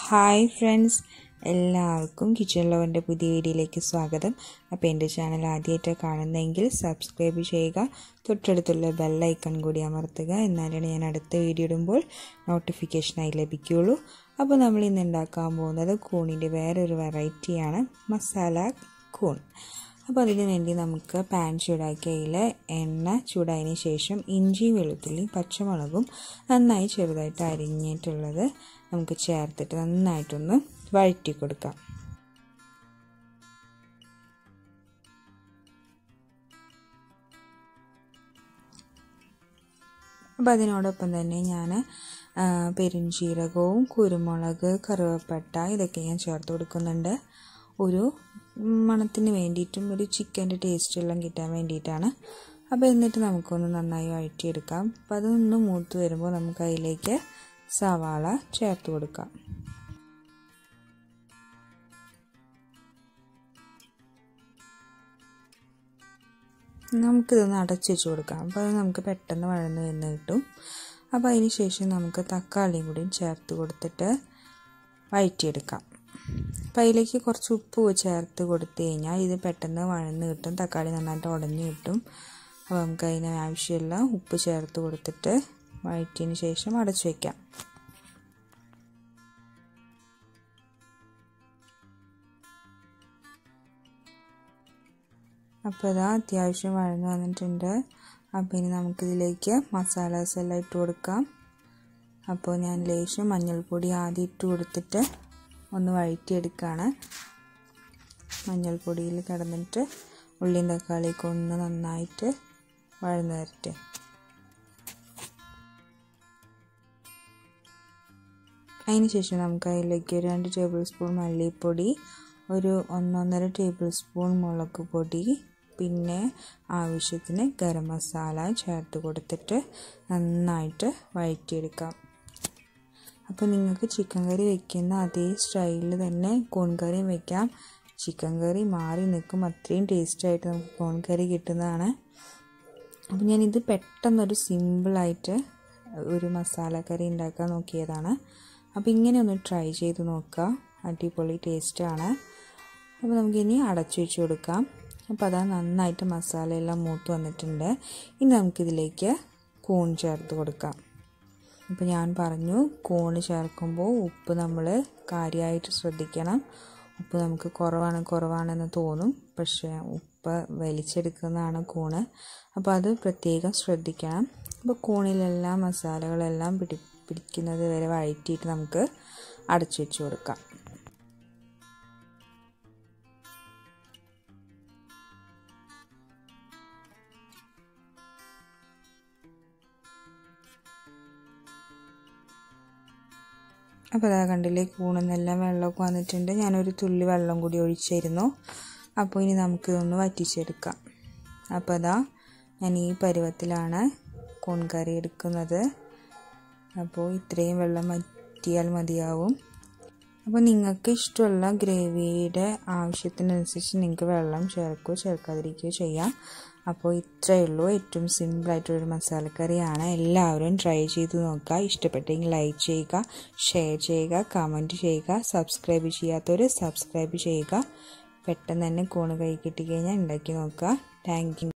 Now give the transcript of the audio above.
hi friends എല്ലാവർക്കും kitchen ലവൻ്റെ പുതിയ വീഡിയോയിലേക്ക് സ്വാഗതം അപ്പോൾ എൻ്റെ ചാനൽ ആദ്യമായിട്ട് കാണുന്നതെങ്കിൽ സബ്സ്ക്രൈബ് ചെയ്യുക തൊട്ടടുത്തുള്ള ബെല്ലൈക്കൺ കൂടി അമർത്തുക എന്നാലാണ് ഞാൻ അടുത്ത വീഡിയോ ഇടുമ്പോൾ നോട്ടിഫിക്കേഷനായി ലഭിക്കുകയുള്ളൂ അപ്പോൾ നമ്മൾ ഇന്ന് ഉണ്ടാക്കാൻ പോകുന്നത് കൂണിൻ്റെ വേറൊരു വെറൈറ്റിയാണ് മസാല കൂൺ അപ്പോൾ അതിന് വേണ്ടി നമുക്ക് പാൻ ചൂടാക്കി അതിൽ എണ്ണ ചൂടായതിന് ശേഷം ഇഞ്ചി വെളുത്തുള്ളി പച്ചമുളകും നന്നായി ചെറുതായിട്ട് അരിഞ്ഞിട്ടുള്ളത് നമുക്ക് ചേർത്തിട്ട് നന്നായിട്ടൊന്ന് വഴറ്റി കൊടുക്കാം അപ്പോൾ അതിനോടൊപ്പം തന്നെ ഞാൻ പെരുംജീരകവും കുരുമുളക് കറുവപ്പട്ട ഇതൊക്കെ ഞാൻ ചേർത്ത് കൊടുക്കുന്നുണ്ട് ഒരു മണത്തിന് വേണ്ടിയിട്ടും ഒരു ചിക്കൻ്റെ ടേസ്റ്റ് എല്ലാം കിട്ടാൻ വേണ്ടിയിട്ടാണ് അപ്പോൾ എന്നിട്ട് നമുക്കൊന്ന് നന്നായി വഴറ്റിയെടുക്കാം അപ്പോൾ അതൊന്ന് മൂത്ത് വരുമ്പോൾ നമുക്ക് അതിലേക്ക് സവാള ചേർത്ത് കൊടുക്കാം നമുക്കിതൊന്ന് അടച്ചു വെച്ച് കൊടുക്കാം അപ്പോൾ അത് നമുക്ക് പെട്ടെന്ന് വഴന്ന് വരുന്ന കിട്ടും അപ്പോൾ അതിന് ശേഷം നമുക്ക് തക്കാളിയും കൂടി ചേർത്ത് കൊടുത്തിട്ട് വഴറ്റിയെടുക്കാം അപ്പോൾ അതിലേക്ക് കുറച്ച് ഉപ്പ് ചേർത്ത് കൊടുത്തു കഴിഞ്ഞാൽ ഇത് പെട്ടെന്ന് വഴന്ന് കിട്ടും തക്കാളി നന്നായിട്ട് ഉടഞ്ഞു കിട്ടും അപ്പോൾ നമുക്ക് അതിന് ആവശ്യമില്ല ഉപ്പ് ചേർത്ത് കൊടുത്തിട്ട് വഴറ്റിയതിന് ശേഷം അടച്ചു വയ്ക്കാം അപ്പോൾ ഇതാ അത്യാവശ്യം വഴന്ന് വന്നിട്ടുണ്ട് അപ്പോൾ ഇനി നമുക്കിതിലേക്ക് മസാലാസ് എല്ലാം ഇട്ട് കൊടുക്കാം അപ്പോൾ ഞാൻ ലേശം മഞ്ഞൾപ്പൊടി ആദ്യം ഇട്ട് കൊടുത്തിട്ട് ഒന്ന് വഴറ്റിയെടുക്കുകയാണ് മഞ്ഞൾപ്പൊടിയിൽ കിടന്നിട്ട് ഉള്ളിയും തക്കാളിയൊക്കെ ഒന്ന് നന്നായിട്ട് വഴന്ന് വരട്ടെ അതിന് ശേഷം നമുക്ക് അതിലേക്ക് ഒരു രണ്ട് ടേബിൾ സ്പൂൺ മല്ലിപ്പൊടി ഒരു ഒന്നൊന്നര ടേബിൾ സ്പൂൺ മുളക് പൊടി പിന്നെ ആവശ്യത്തിന് ഗരം മസാല ചേർത്ത് കൊടുത്തിട്ട് നന്നായിട്ട് വഴറ്റിയെടുക്കാം അപ്പോൾ നിങ്ങൾക്ക് ചിക്കൻ കറി വെക്കുന്ന അതേ സ്റ്റൈലിൽ തന്നെ കോൺ കറി വെക്കാം ചിക്കൻ കറി മാറി നിൽക്കും അത്രയും ടേസ്റ്റായിട്ട് നമുക്ക് കോൺ കറി കിട്ടുന്നതാണ് അപ്പോൾ ഞാനിത് പെട്ടെന്നൊരു സിമ്പിളായിട്ട് ഒരു മസാല കറി ഉണ്ടാക്കാൻ നോക്കിയതാണ് അപ്പോൾ ഇങ്ങനെ ഒന്ന് ട്രൈ ചെയ്ത് നോക്കുക അടിപൊളി ടേസ്റ്റാണ് അപ്പോൾ നമുക്കിനി അടച്ചു വെച്ച് കൊടുക്കാം അപ്പോൾ അതാ നന്നായിട്ട് മസാലയെല്ലാം മൂത്ത് വന്നിട്ടുണ്ട് ഇനി നമുക്കിതിലേക്ക് കൂൺ ചേർത്ത് കൊടുക്കാം ഇപ്പോൾ ഞാൻ പറഞ്ഞു കൂണ് ചേർക്കുമ്പോൾ ഉപ്പ് നമ്മൾ കാര്യമായിട്ട് ശ്രദ്ധിക്കണം ഉപ്പ് നമുക്ക് കുറവാണ് കുറവാണെന്ന് തോന്നും പക്ഷേ ഉപ്പ് വലിച്ചെടുക്കുന്നതാണ് കൂണ് അപ്പോൾ അത് പ്രത്യേകം ശ്രദ്ധിക്കണം അപ്പോൾ കൂണിലെല്ലാം മസാലകളെല്ലാം പിടി പിടിക്കുന്നത് വരെ വഴറ്റിയിട്ട് നമുക്ക് അടച്ചു വെച്ച് കൊടുക്കാം അപ്പോൾ അതാ കണ്ടില്ലേ കൂണെന്നെല്ലാം വെള്ളമൊക്കെ വന്നിട്ടുണ്ട് ഞാനൊരു തുള്ളി വെള്ളം കൂടി ഒഴിച്ചിരുന്നു അപ്പോൾ ഇനി നമുക്കിതൊന്ന് വറ്റിച്ചെടുക്കാം അപ്പോൾ അതാ ഞാൻ ഈ പരുവത്തിലാണ് കൂൺകറി എടുക്കുന്നത് അപ്പോൾ ഇത്രയും വെള്ളം വറ്റിയാൽ മതിയാവും അപ്പോൾ നിങ്ങൾക്ക് ഇഷ്ടമുള്ള ഗ്രേവിയുടെ ആവശ്യത്തിനനുസരിച്ച് നിങ്ങൾക്ക് വെള്ളം ചേർക്കുകയോ ചേർക്കാതിരിക്കുകയോ ചെയ്യാം അപ്പോൾ ഇത്രയേ ഉള്ളൂ ഏറ്റവും സിമ്പിളായിട്ടൊരു മസാലക്കറിയാണ് എല്ലാവരും ട്രൈ ചെയ്ത് നോക്കുക ഇഷ്ടപ്പെട്ടെങ്കിൽ ലൈക്ക് ചെയ്യുക ഷെയർ ചെയ്യുക കമൻറ്റ് ചെയ്യുക സബ്സ്ക്രൈബ് ചെയ്യാത്തവർ സബ്സ്ക്രൈബ് ചെയ്യുക പെട്ടെന്ന് തന്നെ കൂണ് കൈ കിട്ടിക്കഴിഞ്ഞാൽ ഉണ്ടാക്കി നോക്കുക താങ്ക്